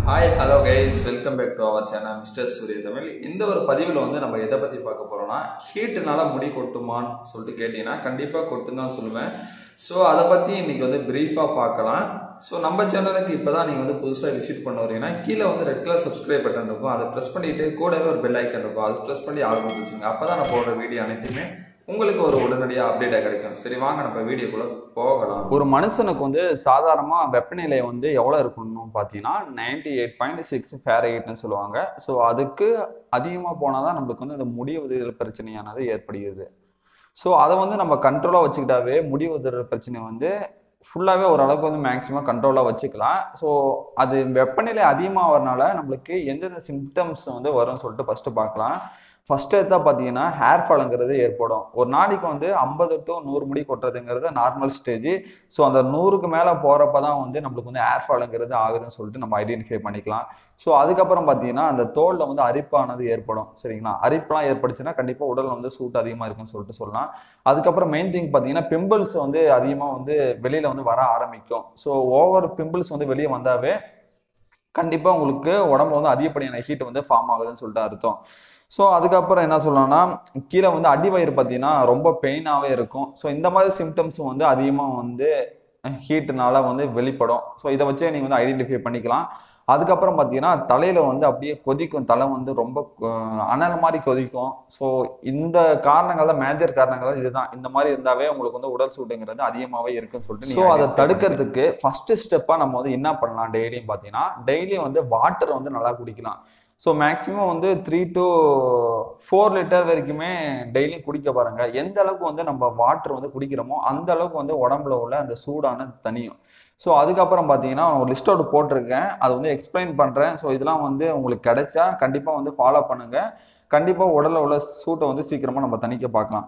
Hi hello guys welcome back to our channel mister Surya Tamil இந்த ஒரு பதிவில் வந்து நம்ம எதை பற்றி பார்க்க போகிறோம்னா ஹீட்டுனால முடி கொட்டுமான்னு சொல்லிட்டு கேட்டிங்கன்னா கண்டிப்பாக கொட்டுன்னு தான் சொல்லுவேன் ஸோ அதை பற்றி இன்னைக்கு வந்து ப்ரீஃபாக பார்க்கலாம் ஸோ நம்ம சேனலுக்கு இப்போ தான் நீங்கள் வந்து புதுசாக விசிட் பண்ண வரீங்கன்னா கீழே வந்து ரெட் கலர் சப்ஸ்கிரைப் பட்டன் இருக்கும் அதை ப்ரெஸ் பண்ணிட்டு கூடவே ஒரு பெல் ஐக்கன் இருக்கும் அதை ப்ரெஸ் பண்ணி ஆல் பண்ணி வச்சுங்க அப்போ தான் நான் போடுற வீடியோ அனைத்துமே உங்களுக்கு ஒரு உடனடியாக அப்டேட்டாக கிடைக்கும் சரி வாங்க நம்ம வீடியோக்குள்ளே போகலாம் ஒரு மனுஷனுக்கு வந்து சாதாரணமாக வெப்பநிலை வந்து எவ்வளோ இருக்கணும்னு பார்த்தீங்கன்னா நைன்டி எயிட் பாயிண்ட் சிக்ஸ் ஃபேரைட்னு சொல்லுவாங்க ஸோ அதுக்கு அதிகமாக போனால் தான் நம்மளுக்கு வந்து இந்த முடி உதிரல் பிரச்சனையானது ஏற்படுகிறது ஸோ அதை வந்து நம்ம கண்ட்ரோலாக வச்சுக்கிட்டாவே முடி உதிரல் பிரச்சனை வந்து ஃபுல்லாகவே ஓரளவுக்கு வந்து மேக்ஸிமம் கண்ட்ரோலாக வச்சுக்கலாம் ஸோ அது வெப்பநிலை அதிகமாகிறதுனால நம்மளுக்கு எந்தெந்த சிம்டம்ஸ் வந்து வரும்னு சொல்லிட்டு ஃபஸ்ட்டு பார்க்கலாம் ஃபர்ஸ்ட் எடுத்தா பார்த்தீங்கன்னா ஹேர் ஃபாலுங்கிறது ஏற்படும் ஒரு நாளைக்கு வந்து ஐம்பது டு நூறு முடி கொட்டுறதுங்கிறது நார்மல் ஸ்டேஜ் ஸோ அந்த நூறுக்கு மேலே போகிறப்ப தான் வந்து நம்மளுக்கு வந்து ஹேர் ஃபாலுங்கிறது ஆகுதுன்னு சொல்லிட்டு நம்ம ஐடென்டிஃபை பண்ணிக்கலாம் ஸோ அதுக்கப்புறம் பார்த்தீங்கன்னா அந்த தோலில் வந்து அரிப்பானது ஏற்படும் சரிங்களா அரிப்பெலாம் ஏற்பட்டுச்சுன்னா கண்டிப்பாக உடல் வந்து சூட் அதிகமாக இருக்குன்னு சொல்லிட்டு சொல்லலாம் அதுக்கப்புறம் மெயின் திங் பார்த்தீங்கன்னா பிம்பிள்ஸ் வந்து அதிகமாக வந்து வெளியில் வந்து வர ஆரம்பிக்கும் ஸோ ஓவர் பிம்பிள்ஸ் வந்து வெளியே வந்தாவே கண்டிப்பாக உங்களுக்கு உடம்புல வந்து அதிகப்படியான ஹீட் வந்து ஃபார்ம் ஆகுதுன்னு சொல்லிட்டு அர்த்தம் ஸோ அதுக்கப்புறம் என்ன சொல்லலாம்னா கீழே வந்து அடிவயிறு பார்த்தீங்கன்னா ரொம்ப பெயினாகவே இருக்கும் ஸோ இந்த மாதிரி சிம்டம்ஸும் வந்து அதிகமாக வந்து ஹீட்டுனால வந்து வெளிப்படும் ஸோ இதை வச்சே நீங்கள் வந்து ஐடென்டிஃபை பண்ணிக்கலாம் அதுக்கப்புறம் பார்த்தீங்கன்னா தலையில் வந்து அப்படியே கொதிக்கும் தலை வந்து ரொம்ப அஹ், அனல் மாதிரி கொதிக்கும் ஸோ இந்த காரணங்கள் தான் மேஜர் காரணங்கள் இதுதான் இந்த மாதிரி இருந்தாவே உங்களுக்கு வந்து உடல் சூட்டுங்கிறது அதிகமாகவே இருக்குன்னு சொல்லிட்டு ஸோ அதை தடுக்கிறதுக்கு ஃபர்ஸ்ட் ஸ்டெப்பாக நம்ம வந்து என்ன பண்ணலாம் டெய்லியும் பார்த்தீங்கன்னா டெய்லியும் வந்து வாட்டர் வந்து நல்லா குடிக்கலாம் ஸோ மேக்ஸிமம் வந்து த்ரீ டு ஃபோர் லிட்டர் வரைக்குமே டெய்லியும் குடிக்க பாருங்க எந்த அளவுக்கு வந்து நம்ம வாட்டர் வந்து குடிக்கிறோமோ அந்த அளவுக்கு வந்து உடம்புல உள்ள அந்த சூடானது தனியும் ஸோ அதுக்கப்புறம் பார்த்தீங்கன்னா ஒரு லிஸ்ட் அவுட் போட்டிருக்கேன் அதை வந்து எக்ஸ்பிளைன் பண்ணுறேன் ஸோ இதெல்லாம் வந்து உங்களுக்கு கிடைச்சா கண்டிப்பாக வந்து ஃபாலோ பண்ணுங்க கண்டிப்பாக உடலில் உள்ள சூட்டை வந்து சீக்கிரமாக நம்ம தணிக்க பார்க்கலாம்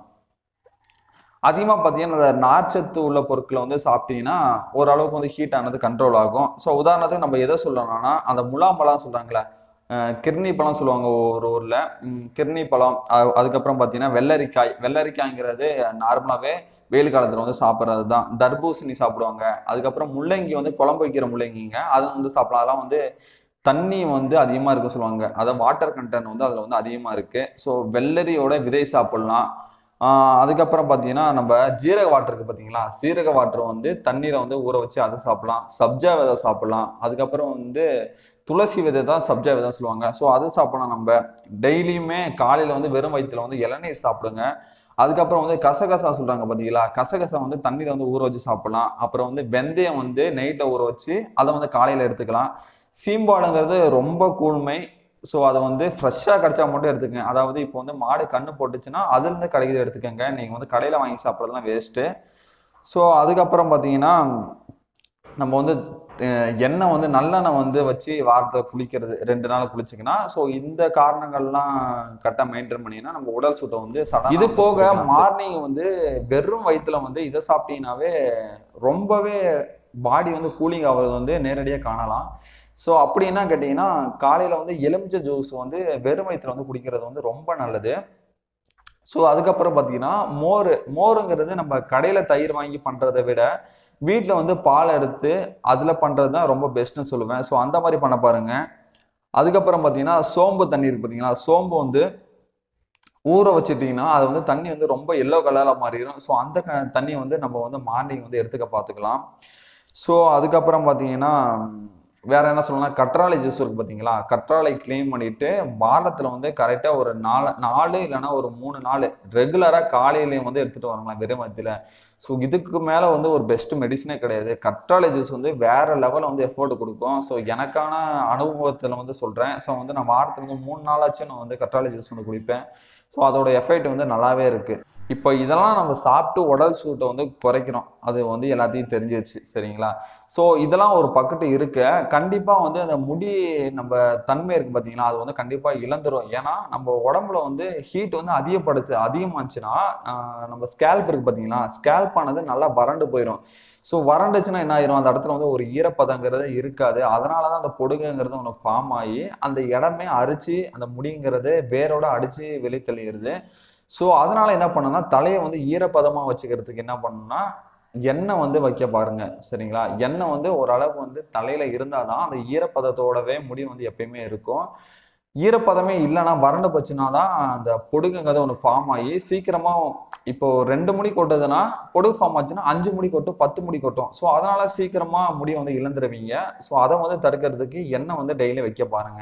அதிகமாக பார்த்தீங்கன்னா இந்த நார்ச்சத்து உள்ள பொருட்களை வந்து சாப்பிட்டீங்கன்னா ஓரளவுக்கு வந்து ஹீட் ஆனது கண்ட்ரோல் ஆகும் ஸோ உதாரணத்துக்கு நம்ம எதை சொல்லணும்னா அந்த முலாம்பழம் சொல்கிறாங்களே கிர்னி பழம் சொல்லுவாங்க ஒரு ஊரில் கிர்னி பழம் அ- அதுக்கப்புறம் பார்த்தீங்கன்னா வெள்ளரிக்காய் வெள்ளரிக்காய்ங்கிறது நார்மலாகவே வெயில் காலத்தில் வந்து சாப்பிட்றது தான் தர்பூசணி சாப்பிடுவாங்க அதுக்கப்புறம் முள்ளங்கி வந்து குழம்பு வைக்கிற முள்ளங்கிங்க அது வந்து சாப்பிடலாம் அதெல்லாம் வந்து தண்ணி வந்து அதிகமாக இருக்க சொல்லுவாங்க அதாவது வாட்டர் கண்டென்ட் வந்து அதில் வந்து அதிகமாக இருக்குது ஸோ வெள்ளரியோட விதை சாப்பிட்லாம் ஆஹ் அதுக்கப்புறம் பார்த்தீங்கன்னா நம்ம ஜீரக வாட்டர் இருக்கு பார்த்தீங்களா சீரக வாட்டர் வந்து தண்ணீரை வந்து ஊற வச்சு அதை சாப்பிடலாம் சப்ஜா விதை சாப்பிடலாம் அதுக்கப்புறம் வந்து துளசி விதை தான் சப்ஜா விதை சொல்லுவாங்க ஸோ அது சாப்பிடலாம் நம்ம டெய்லியுமே காலையில் வந்து வெறும் வயிற்றுல வந்து இளநீர் சாப்பிடுங்க அதுக்கப்புறம் வந்து கசகசா சொல்றாங்க பார்த்தீங்களா கசகசா வந்து தண்ணியில் வந்து ஊற வச்சு சாப்பிடலாம் அப்புறம் வந்து வெந்தயம் வந்து நைட்டில் ஊற வச்சு அதை வந்து காலையில் எடுத்துக்கலாம் சீம்பாலுங்கிறது ரொம்ப கூழ்மை ஸோ அதை வந்து ஃப்ரெஷ்ஷாக கிடைச்சா மட்டும் எடுத்துக்கங்க அதாவது இப்போ வந்து மாடு கண்ணு போட்டுச்சுன்னா அதுலேருந்து கிடைக்கிறது எடுத்துக்கங்க நீங்கள் வந்து கடையில் வாங்கி சாப்பிட்றதுலாம் வேஸ்ட்டு ஸோ அதுக்கப்புறம் பார்த்தீங்கன்னா நம்ம வந்து அஹ், எண்ணெய் வந்து நல்லெண்ணெய் வந்து வச்சு வாரத்தில் குளிக்கிறது ரெண்டு நாள் குளிச்சிங்கன்னா ஸோ இந்த காரணங்கள்லாம் கரெக்டாக மெயின்டைன் பண்ணிங்கன்னா நம்ம உடல் சூட்டை வந்து சடனா இது வந்து போக குறைக்கலாம். மார்னிங் வந்து வெறும் வயிற்றுல வந்து இதை சாப்பிட்டீங்கன்னாவே ரொம்பவே பாடி வந்து கூலிங் ஆகுறது வந்து நேரடியாக காணலாம் ஸோ அப்படி என்ன கேட்டிங்கன்னா காலையில் வந்து எலுமிச்சை ஜூஸ் வந்து வெறும் வயிற்றுல வந்து குடிக்கிறது வந்து ரொம்ப நல்லது ஸோ அதுக்கப்புறம் பார்த்தீங்கன்னா மோர் மோருங்கிறது நம்ம கடையில் தயிர் வாங்கி பண்ணுறதை விட வீட்டில் வந்து பால் எடுத்து அதில் பண்ணுறது தான் ரொம்ப பெஸ்ட்டுன்னு சொல்லுவேன் ஸோ அந்த மாதிரி பண்ண பாருங்க அதுக்கப்புறம் பார்த்தீங்கன்னா சோம்பு தண்ணி இருக்கு பார்த்தீங்களா சோம்பு வந்து ஊற வச்சிட்டிங்கன்னா அது வந்து தண்ணி வந்து ரொம்ப எல்லோ கலரில் மாறிடும் ஸோ அந்த க தண்ணியை வந்து நம்ம வந்து மார்னிங் வந்து எடுத்துக்க பார்த்துக்கலாம் ஸோ அதுக்கப்புறம் பார்த்தீங்கன்னா வேற என்ன சொல்லலாம் கற்றாழை ஜூஸ் இருக்கு பார்த்தீங்களா கற்றாழை க்ளீன் பண்ணிட்டு வாரத்தில் வந்து கரெக்டாக ஒரு நாலு நாலு இல்லைன்னா ஒரு மூணு நாள் ரெகுலராக காலையிலையும் வந்து எடுத்துகிட்டு வரலாம் வெறும் வயத்தில் ஸோ இதுக்கு மேலே வந்து ஒரு பெஸ்ட் மெடிசனே கிடையாது கற்றாழை ஜூஸ் வந்து வேற லெவலில் வந்து எஃபோர்ட் கொடுக்கும் ஸோ எனக்கான அனுபவத்தில் வந்து சொல்கிறேன் ஸோ வந்து நான் வாரத்தில் வந்து மூணு நாளாச்சும் நான் வந்து கற்றாழை ஜூஸ் வந்து குடிப்பேன் ஸோ அதோட எஃபெக்ட் வந்து நல்லாவே இருக்குது இப்போ இதெல்லாம் நம்ம சாப்பிட்டு உடல் சூட்டை வந்து குறைக்கிறோம் அது வந்து எல்லாத்தையும் தெரிஞ்சிருச்சு சரிங்களா ஸோ இதெல்லாம் ஒரு பக்கத்து இருக்க கண்டிப்பாக வந்து அந்த முடி நம்ம தன்மை இருக்கு பார்த்தீங்களா அது வந்து கண்டிப்பாக இழந்துரும் ஏன்னா நம்ம உடம்புல வந்து ஹீட் வந்து அதிகப்படுச்சு அதிகமாச்சுன்னா ஆஹ் நம்ம ஸ்கேல்ப் இருக்கு பார்த்தீங்களா ஸ்கேல்ப் ஆனது நல்லா வறண்டு போயிடும் ஸோ வறண்டுச்சுன்னா என்ன ஆயிரும் அந்த இடத்துல வந்து ஒரு ஈரப்பதங்கிறது இருக்காது அதனால தான் அந்த பொடுகுங்கிறது ஒன்று ஃபார்ம் ஆகி அந்த இடமே அரிச்சு அந்த முடிங்கிறது வேரோட அடிச்சு வெளித்தள்ளிடுது ஸோ அதனால என்ன பண்ணணும்னா தலையை வந்து ஈரப்பதமாக வச்சுக்கிறதுக்கு என்ன பண்ணணும்னா எண்ணெய் வந்து வைக்க பாருங்க சரிங்களா எண்ணெய் வந்து ஓரளவுக்கு வந்து தலையில இருந்தாதான் அந்த ஈரப்பதத்தோடவே முடி வந்து எப்பயுமே இருக்கும் ஈரப்பதமே இல்லைன்னா வறண்டு போச்சுன்னா தான் அந்த பொடுகுங்கிறது ஒன்று ஃபார்ம் ஆகி சீக்கிரமா இப்போ ரெண்டு முடி கொட்டுதுன்னா பொடுகு ஃபார்ம் ஆச்சுன்னா அஞ்சு முடி கொட்டும் பத்து முடி கொட்டும் ஸோ அதனால சீக்கிரமா முடியை வந்து இழந்துருவீங்க ஸோ அதை வந்து தடுக்கிறதுக்கு எண்ணெய் வந்து டெய்லி வைக்க பாருங்க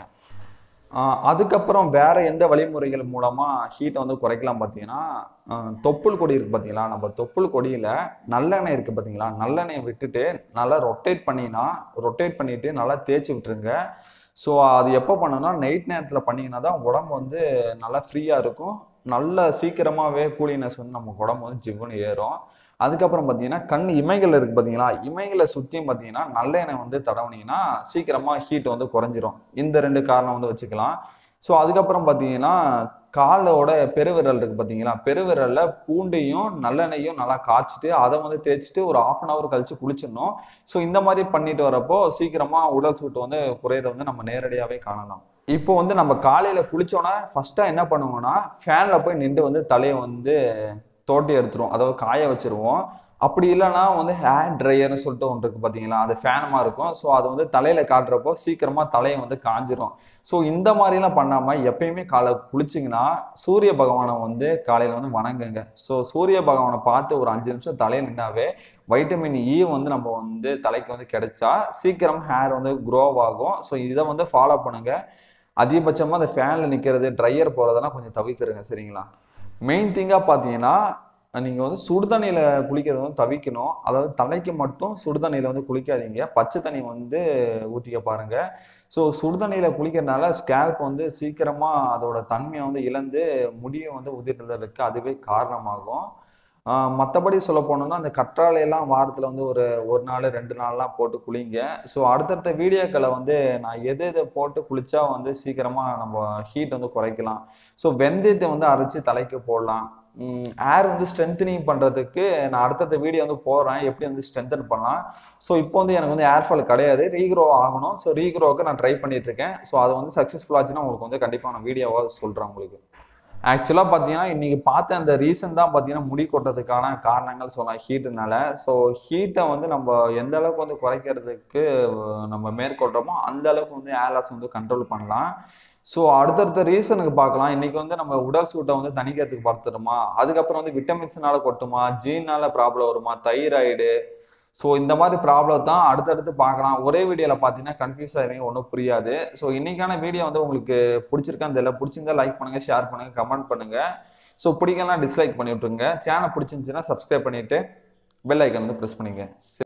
ஆஹ் அதுக்கப்புறம் வேற எந்த வழிமுறைகள் மூலமா ஹீட்டை வந்து குறைக்கலாம் பார்த்தீங்கன்னா ஆஹ் தொப்புள் கொடி இருக்கு பார்த்தீங்களா நம்ம தொப்புள் கொடியில நல்லெண்ணெய் இருக்கு பார்த்தீங்களா நல்லெண்ணெயை விட்டுட்டு நல்லா ரொட்டேட் பண்ணினா ரொட்டேட் பண்ணிட்டு நல்லா தேய்ச்சி விட்டுருங்க ஸோ அது எப்போ பண்ணணும்னா நைட் நேரத்தில் பண்ணீங்கன்னா தான் உடம்பு வந்து நல்லா ஃப்ரீயாக இருக்கும் நல்ல சீக்கிரமாகவே கூலினஸ் வந்து நம்ம உடம்பு வந்து ஜிவ்வுன்னு ஏறும் அதுக்கப்புறம் பார்த்தீங்கன்னா கண் இமைகள் இருக்கு பார்த்தீங்களா இமைகளை சுற்றியும் பார்த்தீங்கன்னா நல்லெண்ணெய் வந்து தடவுனீங்கன்னா சீக்கிரமாக ஹீட் வந்து குறைஞ்சிரும் இந்த ரெண்டு காரணம் வந்து வச்சுக்கலாம் ஸோ அதுக்கப்புறம் பார்த்தீங்கன்னா காலோட பெருவிரல் இருக்கு பார்த்தீங்களா பெருவிரல்ல பூண்டையும் நல்லெண்ணெயும் நல்லா காய்ச்சிட்டு அதை வந்து தேய்ச்சிட்டு ஒரு ஆஃப் அன் ஹவர் கழிச்சு குளிச்சிடணும் ஸோ இந்த மாதிரி பண்ணிட்டு வரப்போ சீக்கிரமா உடல் சூட்டு வந்து குறையதை வந்து நம்ம நேரடியாகவே காணலாம் இப்போ வந்து நம்ம காலையில குளிச்சோன்னா ஃபர்ஸ்டா என்ன பண்ணுவோம்னா ஃபேன்ல போய் நின்று வந்து தலையை வந்து தோட்டி எடுத்துருவோம் அதாவது காய வச்சிருவோம் அப்படி இல்லைன்னா வந்து ஹேர் ட்ரையர்னு சொல்லிட்டு ஒன்று இருக்கு பார்த்தீங்களா அது ஃபேனமாக இருக்கும் ஸோ அது வந்து தலையில காட்டுறப்போ சீக்கிரமா தலையை வந்து காஞ்சிரும் ஸோ இந்த மாதிரிலாம் பண்ணாம எப்பயுமே காலை குளிச்சிங்கன்னா சூரிய பகவானை வந்து காலையில வந்து வணங்குங்க ஸோ சூரிய பகவானை பார்த்து ஒரு அஞ்சு நிமிஷம் தலையில் நின்னாவே வைட்டமின் இ வந்து நம்ம வந்து தலைக்கு வந்து கிடைச்சா சீக்கிரம் ஹேர் வந்து க்ரோ ஆகும் ஸோ இதை வந்து ஃபாலோ பண்ணுங்க அதிகபட்சமாக அந்த ஃபேனில் நிற்கிறது ட்ரையர் போகிறதெல்லாம் கொஞ்சம் தவிர்த்துருங்க சரிங்களா மெயின் திங்காக பார்த்தீங்கன்னா நீங்கள் வந்து சுடுதண்ணியில் குளிக்கிறத வந்து தவிக்கணும் அதாவது தலைக்கு மட்டும் சுடுதண்ணியில் வந்து குளிக்காதீங்க பச்சை தண்ணி வந்து ஊற்றிக்க பாருங்க ஸோ சுடுதண்ணியில் குளிக்கிறதுனால ஸ்கேல்ப் வந்து சீக்கிரமாக அதோட தன்மையை வந்து இழந்து முடியை வந்து உதிர்றதுக்கு அதுவே காரணமாகும் மற்றபடி சொல்ல போனோம்னா அந்த கற்றாழையெல்லாம் வாரத்தில் வந்து ஒரு ஒரு நாள் ரெண்டு நாள்லாம் போட்டு குளிங்க ஸோ அடுத்தடுத்த வீடியோக்களை வந்து நான் எது எதை போட்டு குளிச்சா வந்து சீக்கிரமாக நம்ம ஹீட் வந்து குறைக்கலாம் ஸோ வெந்தயத்தை வந்து அரைச்சி தலைக்கு போடலாம் ஏர் வந்து ஸ்ட்ரென்தனிங் பண்ணுறதுக்கு நான் அடுத்தடுத்த வீடியோ வந்து போடுறேன் எப்படி வந்து ஸ்ட்ரென்தன் பண்ணலாம் ஸோ இப்போ வந்து எனக்கு வந்து ஏர் ஃபால் கிடையாது ரீக்ரோ ஆகணும் ஸோ ரீக்ரோவுக்கு நான் ட்ரை பண்ணிட்டு இருக்கேன் ஸோ அது வந்து சக்ஸஸ்ஃபுல் ஆச்சுன்னா உங்களுக்கு வந்து கண்டிப்பாக நான் வீடியோவாக சொல்கிறேன் உங்களுக்கு ஆக்சுவலாக பார்த்தீங்கன்னா இன்னைக்கு பார்த்த அந்த ரீசன் தான் பார்த்தீங்கன்னா முடி கொட்டதுக்கான காரணங்கள் சொல்லலாம் ஹீட்டுனால ஸோ ஹீட்டை வந்து நம்ம எந்த அளவுக்கு வந்து குறைக்கிறதுக்கு நம்ம மேற்கொள்கிறோமோ அந்த அளவுக்கு வந்து ஏர்லாஸ் வந்து கண்ட்ரோல் பண்ணலாம் ஸோ அடுத்தடுத்த ரீசனுக்கு பார்க்கலாம் இன்னைக்கு வந்து நம்ம உடல் சூட்டை வந்து தணிக்கிறதுக்கு பார்த்துருமா அதுக்கப்புறம் வந்து விட்டமின்ஸ்னால கொட்டுமா ஜீனால ப்ராப்ளம் வருமா தைராய்டு ஸோ இந்த மாதிரி ப்ராப்ளம் தான் அடுத்தடுத்து பார்க்கலாம் ஒரே வீடியோவில் பார்த்தீங்கன்னா கன்ஃபியூஸ் ஆயிருங்க ஒன்றும் புரியாது ஸோ இன்னைக்கான வீடியோ வந்து உங்களுக்கு பிடிச்சிருக்கான்னு தெரியல பிடிச்சிருந்தா லைக் பண்ணுங்க ஷேர் பண்ணுங்க கமெண்ட் பண்ணுங்க ஸோ பிடிக்கலாம் டிஸ்லைக் பண்ணி விட்டுருங்க சேனல் பிடிச்சிருந்துச்சுன்னா சப்ஸ்கிரைப் பண்ணிட்டு பெல் ஐக்கன் வந்து ப்ரெஸ் பண்ணிங்க